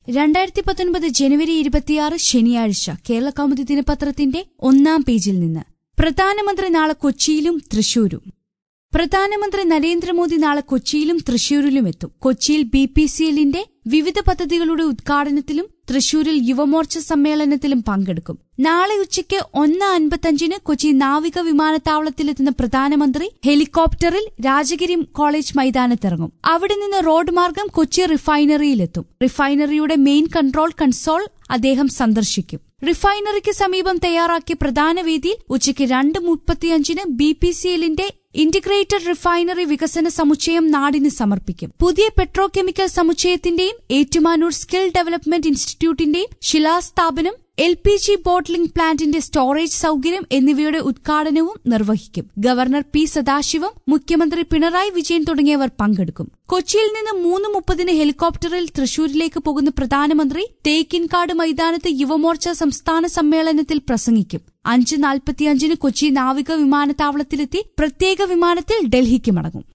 രണ്ടായിരത്തി പത്തൊൻപത് ജനുവരി ഇരുപത്തിയാറ് ശനിയാഴ്ച കേരള കൗമുദി ദിനപത്രത്തിന്റെ ഒന്നാം പേജിൽ നിന്ന് പ്രധാനമന്ത്രി നാളെ കൊച്ചിയിലും തൃശൂരും പ്രധാനമന്ത്രി നരേന്ദ്രമോദി നാളെ കൊച്ചിയിലും തൃശൂരിലും എത്തും കൊച്ചിയിൽ ബി പി സി എല്ലിന്റെ വിവിധ പദ്ധതികളുടെ ഉദ്ഘാടനത്തിലും തൃശൂരിൽ യുവമോർച്ച സമ്മേളനത്തിലും പങ്കെടുക്കും നാളെ ഉച്ചയ്ക്ക് ഒന്ന് അൻപത്തഞ്ചിന് കൊച്ചി നാവിക വിമാനത്താവളത്തിലെത്തുന്ന പ്രധാനമന്ത്രി ഹെലികോപ്റ്ററിൽ രാജഗിരി കോളേജ് മൈതാനത്തിറങ്ങും അവിടെ നിന്ന് റോഡ് മാർഗം കൊച്ചി റിഫൈനറിയിലെത്തും റിഫൈനറിയുടെ മെയിൻ കൺട്രോൾ കൺസോൾ അദ്ദേഹം സന്ദർശിക്കും റിഫൈനറിക്ക് സമീപം തയ്യാറാക്കിയ പ്രധാന വേദിയിൽ ഉച്ചയ്ക്ക് രണ്ട് മുപ്പത്തിയഞ്ചിന് ബി പി സി എല്ലിന്റെ ഇന്റഗ്രേറ്റഡ് റിഫൈനറി വികസന സമുച്ചയം നാടിന് സമർപ്പിക്കും പുതിയ പെട്രോ കെമിക്കൽ സമുച്ചയത്തിന്റെയും ഏറ്റുമാനൂർ സ്കിൽ ഡെവലപ്മെന്റ് ഇൻസ്റ്റിറ്റ്യൂട്ടിന്റെയും ശിലാസ്ഥാപനം എൽ പി ജി ബോട്ട്ലിംഗ് പ്ലാന്റിന്റെ സ്റ്റോറേജ് സൌകര്യം എന്നിവയുടെ ഉദ്ഘാടനവും നിർവഹിക്കും ഗവർണർ പി സദാശിവം മുഖ്യമന്ത്രി പിണറായി വിജയൻ തുടങ്ങിയവർ പങ്കെടുക്കും കൊച്ചിയിൽ നിന്ന് മൂന്ന് മുപ്പതിന് ഹെലികോപ്റ്ററിൽ തൃശൂരിലേക്ക് പോകുന്ന പ്രധാനമന്ത്രി തേക്കിൻകാട് മൈതാനത്ത് യുവമോർച്ച സംസ്ഥാന സമ്മേളനത്തിൽ പ്രസംഗിക്കും അഞ്ച് നാൽപ്പത്തിയഞ്ചിന് കൊച്ചി നാവിക വിമാനത്താവളത്തിലെത്തി പ്രത്യേക വിമാനത്തിൽ ഡൽഹിക്ക് മടങ്ങും